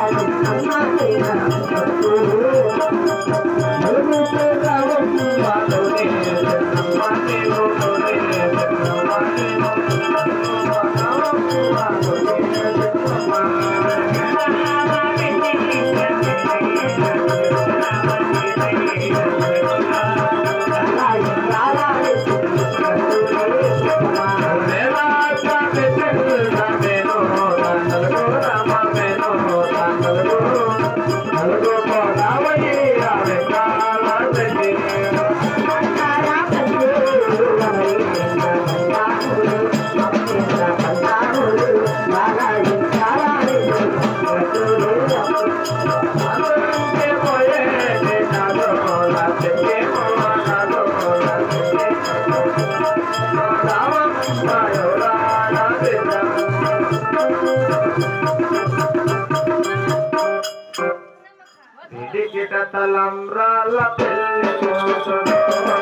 తలంబ్రాల పెళ్లి కూతురు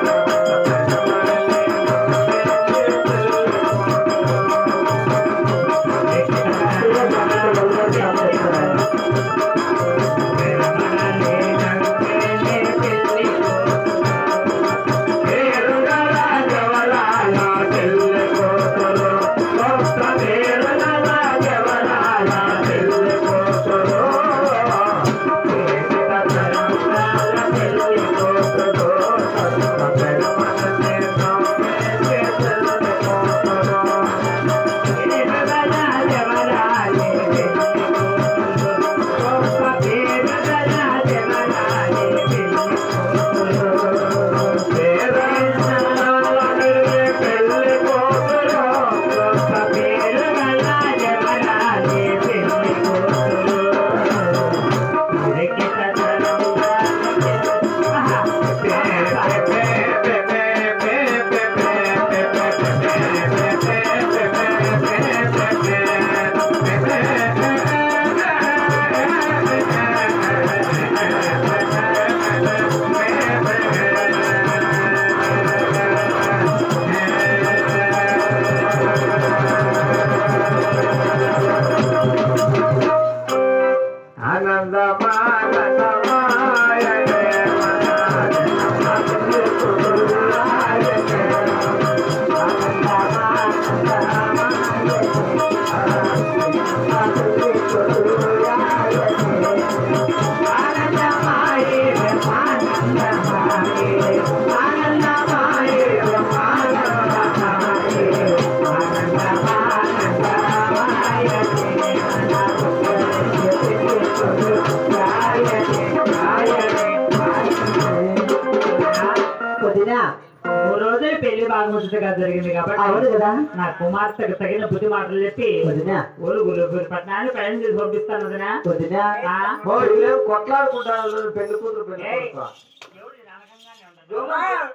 వదినా మూడు రోజులు పెళ్లి బాగా ముచ్చటగా జరిగింది కాబట్టి అవును కదా నా కుమార్తెకు తగిన బుద్ధి మాటలు చెప్పి వదినా ఊరు గురు పట్టణాన్ని ప్రయాణం చేసి పంపిస్తాను వదినా వదినా ఆ? ఓ వీళ్ళేం కొట్లాడుకుంటారు పెళ్లి కూతురు పెళ్లి ఏయ్. కొడుకు. ఎవడు నరకంగానే ఉండదు.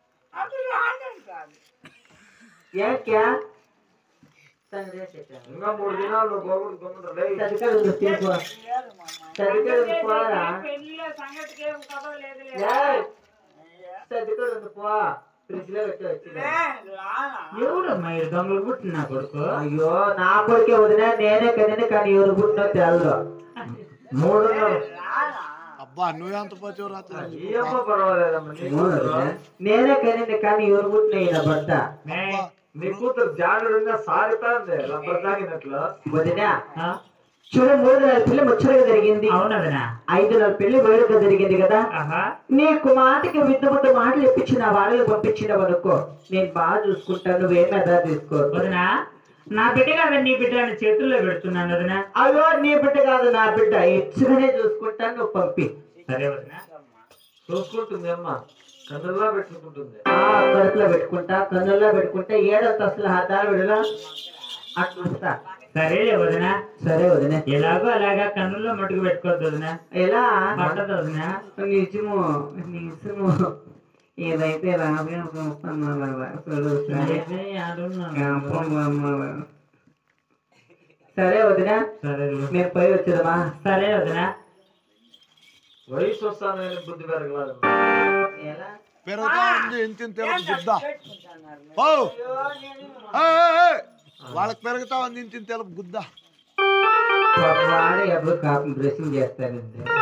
ఏ క్యా సంగ్రహ చెప్పాను ఇంకా మూడు దినాలు గోగుడు గమ్ముడు లే సరికలు ఉంది తీసుకో సరికలు ఉంది పోరా పెళ్లిలో సంగతికి ఏం కథ లేదులే. ఏయ్, సరికలు ఉంది పో ఫ్రిడ్జ్ లో పెట్టి వచ్చింది ఎవడమ్మా ఈ దొంగలు పుట్టిన నా కొడుకు అయ్యో నా కొడుకే వదినా నేనే కదండి కానీ ఎవరు పుట్టినో తెలదు మూడున్నర అబ్బా నువ్వెంత పచ్చావు ఈ అమ్మ పర్వాలేదమ్మా నీ కూతురు నేనే కదండి కానీ ఎవరు పుట్టిన ఈయన భర్త మే, నీ కూతురు జానుడుగా సాగుతాంది రబ్బర్ తాగినట్లు వదినా ఆ? చూడు మూడు నెలల పెళ్లి ముచ్చటగా జరిగింది అవునదనా ఐదు నెలల పెళ్లి వేడుక జరిగింది కదా ఆహా నీ కుమార్తెకి విద్యుత్ మాటలు ఇప్పించి నా వాళ్ళకి పంపించిన అనుకో నేను బాగా చూసుకుంటాను నువ్వేం ఎదా తీసుకో వదినా నా బిడ్డ కాదు నీ బిడ్డ అని చేతుల్లో పెడుతున్నాను వదినా అయ్యో నీ బిడ్డ కాదు నా బిడ్డ ఇచ్చుగానే చూసుకుంటాను నువ్వు పంపి సరే వదినా చూసుకుంటుంది అమ్మ కన్నుల్లో పెట్టుకుంటుంది ఆ కడుపులో పెట్టుకుంటా కన్నుల్లో పెట్టుకుంటా ఏడో అసలు హద్దాలు విడలా అట్లా చూస్తా సరేలే వదినా సరే వదిన ఎలాగో అలాగా కన్నుల్లో మట్టుకు పెట్టుకోవద్దు వదినా ఎలా పట్టదు వదినా నిజము నిజము ఏదైతే రాబోయే అయితే ఆడున్నాను. సరే వదిన సరే మేము పోయి వచ్చేదమ్మా సరే వదినా వయసు వస్తానని బుద్ధి పెరగలేదు ఎలా పెరుగుతా ఉంది ఇంత ఇంత తెలుపు గుద్ద ఓ ఏయ్, ఏయ్, ఏయ్. వాళ్ళకి పెరుగుతా ఉంది ఇంత ఇంత తెలుపు గుద్ద వాడే అప్పుడు కాపం డ్రెస్సింగ్ చేస్తారండి